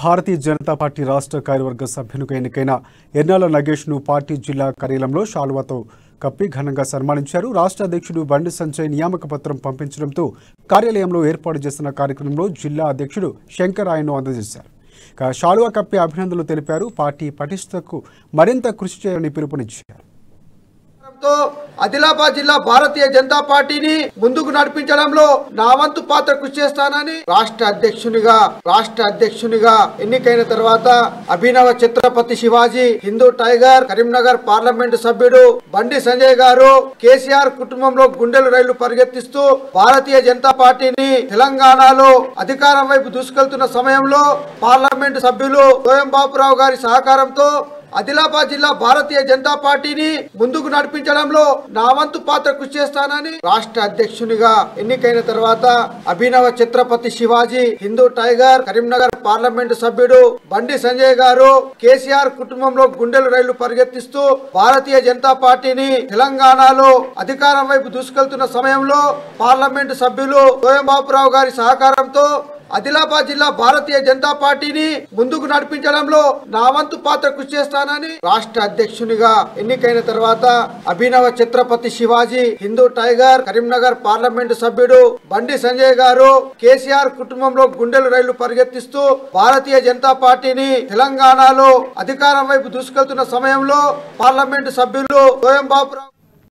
భారతీయ Janata party రాష్ట్ర కార్యవర్గ సభ్యునిగా ఎన్నికైన ఎర్నాల నగేష్ను పార్టీ జిల్లా కార్యాలయంలో శాలువాతో కప్పి ఘనంగా సన్మానించారు రాష్ట్ర అధ్యక్షుడు బండి సంజయ్ నియామక పత్రం పంపించడంతో కార్యాలయంలో ఏర్పాటు చేసిన కార్యక్రమంలో జిల్లా అధ్యక్షుడు శంకర్ ఆయన్ను అందజేశారు ఇక శాలువా కప్పి అభినందనలు తెలిపారు పార్టీ పటిష్టకు మరింత కృషి చేయాలని పిలుపునిచ్చారు తో ఆదిలాబాద్ జిల్లా భారతీయ జనతా పార్టీని ముందుకు నడిపించడంలో నా వంతు పాత్ర కృషి చేస్తానని రాష్ట్ర అధ్యక్షునిగా రాష్ట్ర అధ్యక్షునిగా ఎన్నికైన తర్వాత అభినవ ఛత్రపతి శివాజీ హిందూ టైగర్ కరీంనగర్ పార్లమెంటు సభ్యుడు బండి సంజయ్ గారు కేసీఆర్ కుటుంబంలో గుండెలు రైళ్లు పరిగెత్తిస్తూ భారతీయ జనతా పార్టీని తెలంగాణలో అధికారం వైపు దూసుకెళ్తున్న సమయంలో పార్లమెంటు సభ్యులు సోయం బాబురావు గారి సహకారంతో ఆదిలాబాద్ జిల్లా భారతీయ జనతా పార్టీని ముందుకు నడిపించడంలో నా వంతు పాత్ర కృషి చేస్తానని రాష్ట్ర అధ్యక్షునిగా ఎన్నికైన తర్వాత అభినవ ఛత్రపతి శివాజీ హిందూ టైగర్ కరీంనగర్ పార్లమెంటు సభ్యుడు బండి సంజయ్ గారు కేసీఆర్ కుటుంబంలో గుండెలు రైళ్లు పరిగెత్తిస్తూ భారతీయ జనతా పార్టీని తెలంగాణలో అధికారం వైపు దూసుకెళ్తున్న సమయంలో పార్లమెంటు సభ్యులు సోయం బాబురావు గారి సహకారంతో ఆదిలాబాద్ జిల్లా భారతీయ జనతా పార్టీని ముందుకు నడిపించడంలో నా వంతు పాత్ర కృషి చేస్తానని రాష్ట్ర అధ్యక్షునిగా ఎన్నికైన తర్వాత అభినవ ఛత్రపతి శివాజీ హిందూ టైగర్ కరీంనగర్ పార్లమెంటు సభ్యుడు బండి సంజయ్ గారు కేసీఆర్ కుటుంబంలో గుండెలు రైళ్లు పరిగెత్తిస్తూ భారతీయ జనతా పార్టీని తెలంగాణలో అధికారం వైపు దూసుకెళ్తున్న సమయంలో పార్లమెంటు సభ్యులు సోయం బాబురావు